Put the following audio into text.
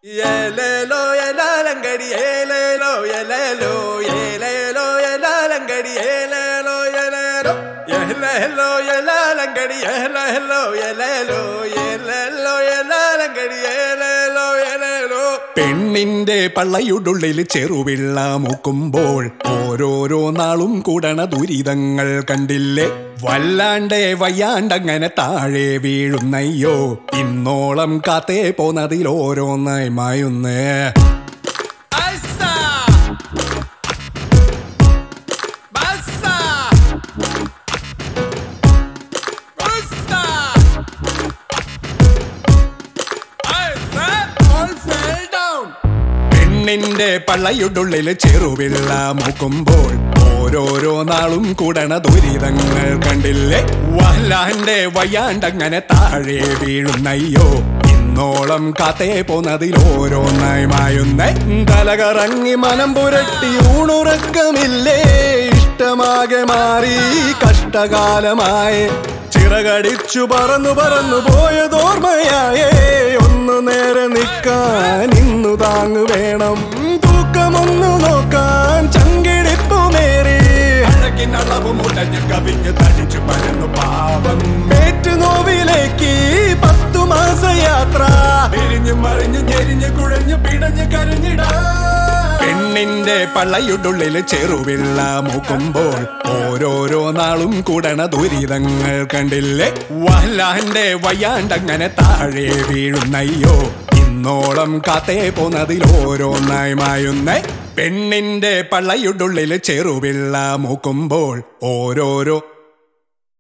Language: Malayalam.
ഏലേലോ എലാലങ്കടി ഏലേലോ എലേലോ ഏലേലോ എലാലങ്കടി ഏലേലോ എലേലോ ഏലേലോ എലാലങ്കടി ഏലേലോ എലേലോ ഏലേലോ എലാലങ്കടി ഏലേലോ എലേലോ പെണ്ണിന്റെ പള്ളയുടുള്ളിൽ ചെറുവിള്ള മുക്കുമ്പോൾ ഓരോരോ നാളും കൂടണ ദുരിതങ്ങൾ കണ്ടില്ലേ വല്ലാണ്ടേ വയ്യാണ്ടങ്ങനെ താഴെ വീഴുന്നയ്യോ ഇന്നോളം കാത്തേ പോന്നതിൽ ഓരോന്നായി മായുന്നേ ഐസ ബസ്സ ഉസ്സ ഐസ ഓൾ ഫെൽ ഡൗൺ പെണ്ണിന്റെ പള്ളയുടുള്ളിൽ ചെറുവിള്ള മുക്കുമ്പോൾ ഓരോരോ നാളും കൂടണ ദുരിതങ്ങൾ കണ്ടില്ലേ വല്ലാണ്ടേ വയ്യാണ്ടങ്ങനെ താഴെ വീഴുന്നയ്യോ ഇന്നോളം കാത്തേ പോന്നതിൽ ഓരോന്നായി മായുന്നേ തലകറങ്ങി മനം പുരട്ടി ഊണുറക്കമില്ലേ ഇഷ്ടമാകെ മാറി കഷ്ടകാലമായി ചിറകടിച്ചു പറന്നു പറന്നു പോയതോർമ്മയായേ ഒന്ന് നേരെ നിൽക്കാൻ ഇന്നു താങ്ങു വേണം തൂക്കമൊന്നു നോക്കാൻ ചങ്കിടിപ്പുമേറി അഴകിനളവ് മുടഞ്ഞ് കവിഞ്ഞ് തടിച്ചു പരന്നു പാവം നോവിലേക്ക് പത്തു മാസ യാത്ര പിരിഞ്ഞു മറിഞ്ഞു ഞെരിഞ്ഞു കുഴഞ്ഞു പിടഞ്ഞു കരഞ്ഞിടാ പെണ്ണിന്റെ പള്ളയുടുള്ളിൽ ചെറുവിള്ള മൂക്കുമ്പോൾ ഓരോരോ നാളും കൂടണ ദുരിതങ്ങൾ കണ്ടില്ലേ വല്ലാണ്ടേ വയ്യാണ്ടങ്ങനെ താഴെ വീഴുന്നയ്യോ ഇന്നോളം കാത്തേ പോന്നതിൽ ഓരോന്നായി മായുന്നേ പെണ്ണിന്റെ പള്ളയുടുള്ളിൽ ചെറുവിള്ള മൂക്കുമ്പോൾ ഓരോരോ